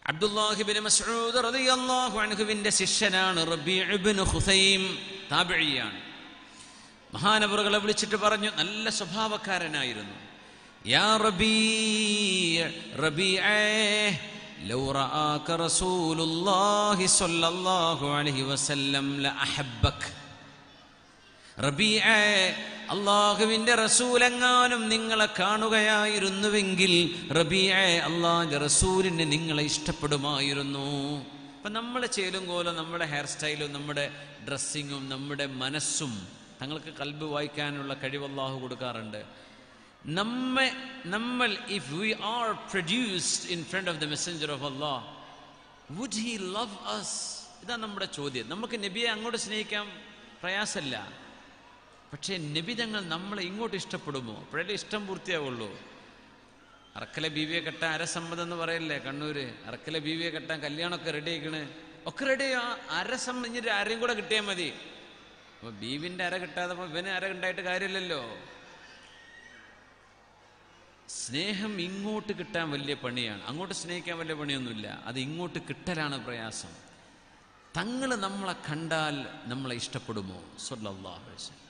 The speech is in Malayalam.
അബ്ദുല്ലാഹിബിൻ മസ്ഊദ് റളിയല്ലാഹു അൻഹുവിന്റെ ശിഷ്യനാണ് റബീഉ ഇബ്നു ഖുസൈം താബിഇയാണ് മഹാനവറുകളെ വിളിച്ചിട്ട് പറഞ്ഞു നല്ല സ്വഭാവക്കാരനായിരുന്നു യാ റബീ റബീഅേ ലൗ റആക റസൂലുള്ളാഹി സ്വല്ലല്ലാഹു അലൈഹി വസല്ലം ലഅഹബ്ബക റബീഅേ അള്ളാഹുവിൻ്റെ റസൂലെങ്ങാനും നിങ്ങളെ കാണുകയായിരുന്നുവെങ്കിൽ റബീഅേ അള്ളാഹിൻ്റെ റസൂലിന് നിങ്ങളെ ഇഷ്ടപ്പെടുമായിരുന്നു അപ്പം നമ്മളെ ചേലും കോലും നമ്മുടെ ഹെയർ സ്റ്റൈലും നമ്മുടെ ഡ്രസ്സിങ്ങും നമ്മുടെ മനസ്സും തങ്ങൾക്ക് കൽബ് വായിക്കാനുള്ള കഴിവ് അള്ളാഹു കൊടുക്കാറുണ്ട് നമ്മെ നമ്മൾ if we are produced in front of the messenger of Allah would he love us ഇതാണ് നമ്മുടെ ചോദ്യം നമുക്ക് നബിയെ അങ്ങോട്ട് സ്നേഹിക്കാൻ പ്രയാസമല്ല പക്ഷേ നബി തങ്ങൾ നമ്മളെ ഇങ്ങോട്ട് ഇഷ്ടപ്പെടുമോ അപ്പോഴല്ലേ ഇഷ്ടം പൂർത്തിയാവുള്ളൂ അറക്കലെ ബീവിയെ കെട്ടാൻ അരസമ്മതം എന്ന് പറയല്ലേ കണ്ണൂര് അറക്കലെ ബീവിയെ കെട്ടാൻ കല്യാണമൊക്കെ റെഡി ആയിക്കണ് ഒക്കെ റെഡി അരസമ്മതിഞ്ഞിട്ട് ആരെയും കൂടെ കിട്ടിയാൽ മതി അപ്പൊ ബീവിന്റെ അര കിട്ടാതെ ഇപ്പൊ ഇവന് അര ഉണ്ടായിട്ട് കാര്യമില്ലല്ലോ സ്നേഹം ഇങ്ങോട്ട് കിട്ടാൻ വലിയ പണിയാണ് അങ്ങോട്ട് സ്നേഹിക്കാൻ വലിയ പണിയൊന്നുമില്ല അത് ഇങ്ങോട്ട് കിട്ടലാണ് പ്രയാസം തങ്ങൾ നമ്മളെ കണ്ടാൽ നമ്മളെ ഇഷ്ടപ്പെടുമോ സല്ലല്ലാഹു അലൈഹി വസല്ലം